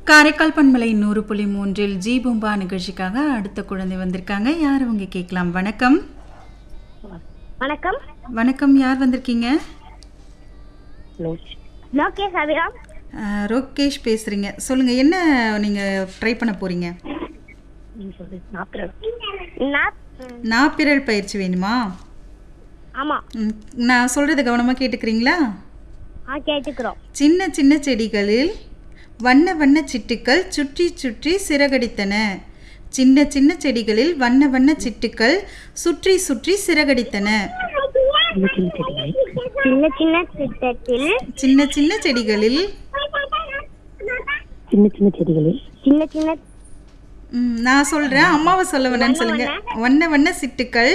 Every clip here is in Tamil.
காரைக்கால் பண்பலை நூறு புள்ளி மூன்றில் ஜி பூம்பா நிகழ்ச்சிக்காக அடுத்த குழந்தை வந்திருக்காங்க யார் அவங்க கேட்கலாம் வணக்கம் வணக்கம் வணக்கம் யார் வந்திருக்கீங்க லோகேஷ் அபிராம் அஹ், ரோகேஷ் பேசுறீங்க சொல்லுங்க என்ன நீங்க ட்ரை பண்ண போறீங்க நான் நாப்பிரல் பயிற்சி வேணுமா ஆமா ம், நான் சொல்றத கவனமா கேட்டுக்கிறீங்களா ஆ கேட்டுக்கிறோம் சின்ன சின்ன செடிகளில் வண்ண வண்ண சிட்டுக்கள் சுற்றி சுற்றி சிறகடித்தன சின்ன சின்ன செடிகளில் வண்ண வண்ண சிட்டுக்கள் சுற்றி சுற்றி சிறகடித்தன சின்ன சின்ன திட்டத்தில் சின்ன சின்ன செடிகளில் சின்ன சின்ன செடிகளில் சின்ன சின்ன ம், நான் சொல்றேன் அம்மாவை சொல்ல வேணாம்னு சொல்லுங்க வண்ண வண்ண சிட்டுக்கள்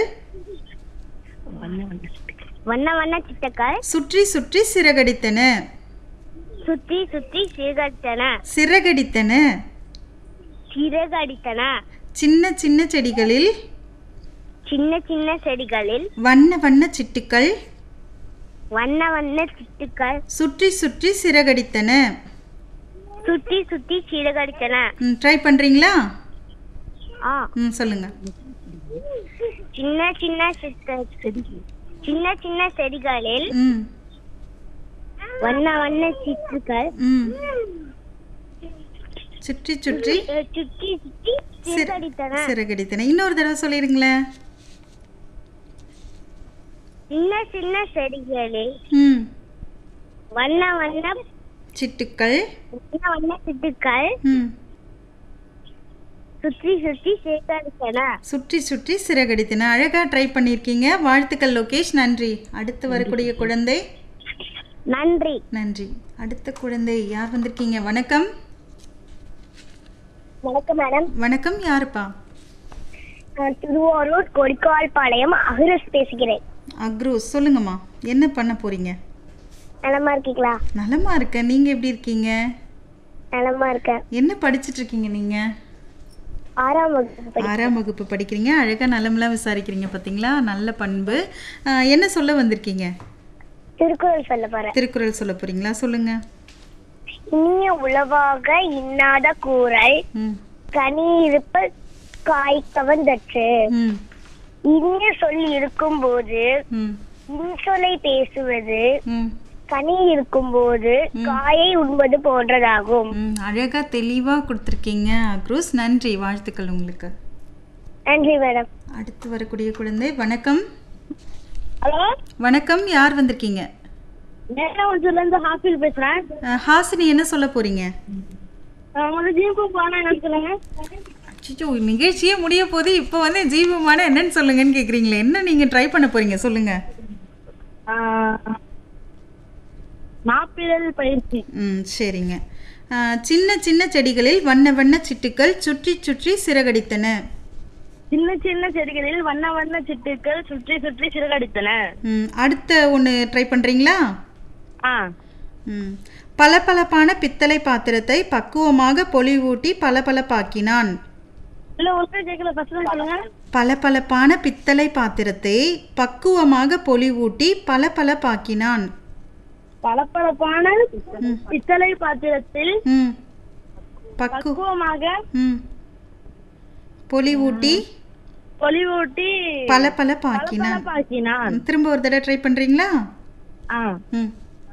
வண்ண வண்ண சிட்டக்கள் சுற்றி சுற்றி சிறகடித்தன சுத்தி சுத்தி சீகரித்தன சிறகடித்தன சிறகடித்தன சின்ன சின்ன செடிகளில் சின்ன சின்ன செடிகளில் வண்ண வண்ண சிட்டுக்கள் வண்ண வண்ண சிட்டுக்கள் சுற்றி சுற்றி சிறகடித்தன சுத்தி சுத்தி சீரகடித்தன ட்ரை பண்றீங்களா ஆ ம் சொல்லுங்க சின்ன சின்ன சிட்ட சின்ன சின்ன செடிகளில் ம் வண்ண வண்ண சிட்டுக்கள் ம் சுற்றி சுற்றி அஹ், சுத்தி சுத்தி சிற- சீரகடித்தன சிறகடித்தன இன்னொரு தடவை சொல்லிடுங்களேன் சின்ன சின்ன செடிகளில் ம் வண்ண வண்ண சிட்டுக்கள் வண்ண வண்ண சிட்டுக்கள் ம் சுற்றி சுற்றி சேகரித்தன சுற்றி சுற்றி சிறகடித்தன அழகா ட்ரை பண்ணியிருக்கீங்க வாழ்த்துக்கள் லோகேஷ் நன்றி அடுத்து வரக்கூடிய குழந்தை நன்றி நன்றி அடுத்த குழந்தை யார் வந்திருக்கீங்க வணக்கம் வணக்கம் மேடம் வணக்கம் யாருப்பா நான் திருவாரூர் கொடிக்கால்பாளையம் அகிரஸ் பேசுகிறேன் அக்ரூஸ் சொல்லுங்கம்மா என்ன பண்ண போறீங்க நலமா இருக்கீங்களா நலமா இருக்கேன் நீங்க எப்படி இருக்கீங்க நலமா இருக்கேன் என்ன படிச்சிட்டு இருக்கீங்க நீங்க ஆறாம் வகுப்பு படி- ஆறாம் வகுப்பு படிக்கிறீங்க அழகா நலமெல்லாம் விசாரிக்கிறீங்க பாத்தீங்களா நல்ல பண்பு ஆஹ், என்ன சொல்ல வந்திருக்கீங்க திருக்குறள் சொல்ல போறேன் திருக்குறள் சொல்ல போறீங்களா சொல்லுங்க இனிய உளவாக இன்னாத கூறல் ம் கனி இருப்ப காய்க்கவந்தற்று ம் இனிய சொல் இருக்கும்போது ம் இன்சொலை பேசுவது ம் கனி இருக்கும்போது காயை உண்பது போன்றதாகும் ம் அழகா தெளிவா கொடுத்துருக்கீங்க அக்ரூஸ் நன்றி வாழ்த்துக்கள் உங்களுக்கு நன்றி மேடம் அடுத்து வரக்கூடிய குழந்தை வணக்கம் ஹலோ வணக்கம் யார் வந்திருக்கீங்க நேரத்துல இருந்து ஹாஸ்பிட்டல் பேசுறேன் அஹ், ஹாசினி என்ன சொல்ல போறீங்க உங்களுக்கு ஜிம்க்கு போனா என்ன சொல்லுங்க அச்சோ நிகழ்ச்சியே முடிய போது இப்போ வந்து ஜீவமான என்னன்னு சொல்லுங்கன்னு கேக்குறீங்களே என்ன நீங்க ட்ரை பண்ண போறீங்க சொல்லுங்க நாப்பிரல் பயிற்சி ம் சரிங்க அஹ், சின்ன சின்ன செடிகளில் வண்ண வண்ண சிட்டுக்கள் சுற்றி சுற்றி சிறகடித்தன சின்ன சின்ன செடிகளில் வண்ண வண்ண சிட்டுக்கள் சுற்றி சுற்றி சிறகடித்தன ம் அடுத்த ஒன்று ட்ரை பண்ணுறீங்களா ஆ ம் பளபளப்பான பித்தளை பாத்திரத்தை பக்குவமாக பொலிவூட்டி பளபளப்பாக்கினான் இல்ல ஒருத்தர் கேட்கல ஃபர்ஸ்ட் சொல்லுங்க பளபளப்பான பித்தளை பாத்திரத்தை பக்குவமாக பொலிவூட்டி பளபளப்பாக்கினான் பளபளப்பான பித்தளை பாத்திரத்தில் ம் பக்கு பக்குவமாக ம் பொலிவூட்டி பொலிவூட்டி பளபளப்பாக்கினான் பாக்கினான் ம், திரும்ப ஒரு தடவை ட்ரை பண்ணுறீங்களா ஆ ம்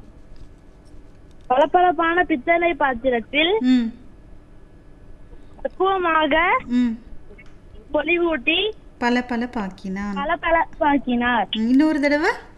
பளபளப்பான பித்தளை பாத்திரத்தில் ம் பக்குவமாக ம் பொலிவூட்டி பளபளப்பாக்கினான் பளபளப்பாக்கினார் ம், இன்னொரு தடவை